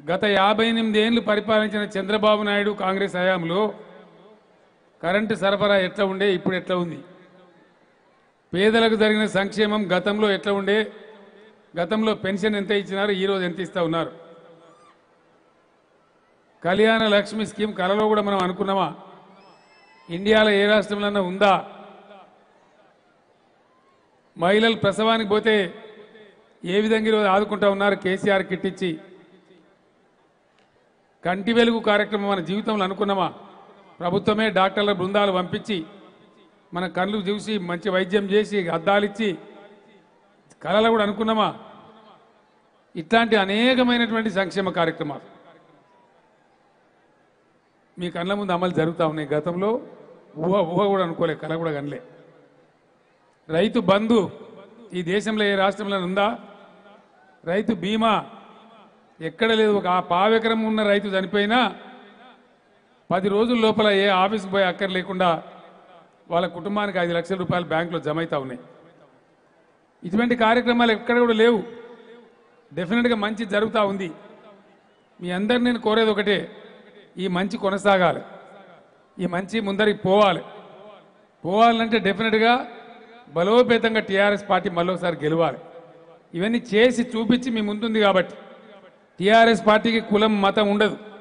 గత యాభై ఎనిమిది ఏళ్ళు పరిపాలించిన చంద్రబాబు నాయుడు కాంగ్రెస్ హయాంలో కరెంటు సరఫరా ఎట్లా ఉండే ఇప్పుడు ఎట్లా ఉంది పేదలకు జరిగిన సంక్షేమం గతంలో ఎట్లా ఉండే గతంలో పెన్షన్ ఎంత ఇచ్చినారు ఈరోజు ఎంత ఇస్తా ఉన్నారు కళ్యాణ లక్ష్మి స్కీమ్ కలలో కూడా మనం అనుకున్నామా ఇండియాలో ఏ రాష్ట్రంలో ఉందా మహిళలు ప్రసవానికి పోతే ఏ విధంగా ఈరోజు ఆదుకుంటా ఉన్నారు కేసీఆర్ కిట్ ఇచ్చి కంటి వెలుగు కార్యక్రమం మన జీవితంలో అనుకున్నామా ప్రభుత్వమే డాక్టర్ల బృందాలు పంపించి మన కళ్ళు చూసి మంచి వైద్యం చేసి అద్దాలు ఇచ్చి కళలు కూడా అనుకున్నామా ఇట్లాంటి అనేకమైనటువంటి సంక్షేమ కార్యక్రమాలు మీ కళ్ళ ముందు అమలు జరుగుతూ ఉన్నాయి గతంలో ఊహ ఊహ కూడా అనుకోలే కళ కూడా కనలే రైతు బంధు ఈ దేశంలో ఏ రాష్ట్రంలో ఉందా రైతు బీమా ఎక్కడ లేదు ఒక ఆ పావెకరం ఉన్న రైతు చనిపోయినా పది రోజుల లోపల ఏ ఆఫీస్కి పోయి అక్కర్ లేకుండా వాళ్ళ కుటుంబానికి ఐదు లక్షల రూపాయలు బ్యాంకులో జమ అవుతా ఉన్నాయి ఇటువంటి కార్యక్రమాలు ఎక్కడ కూడా లేవు డెఫినెట్గా మంచి జరుగుతూ ఉంది మీ అందరు నేను కోరేది ఒకటే ఈ మంచి కొనసాగాలి ఈ మంచి ముందరికి పోవాలి పోవాలంటే డెఫినెట్గా బలోపేతంగా టీఆర్ఎస్ పార్టీ మళ్ళొకసారి గెలవాలి ఇవన్నీ చేసి చూపించి మీ ముందుంది కాబట్టి టీఆర్ఎస్ పార్టీకి కులం మతం ఉండదు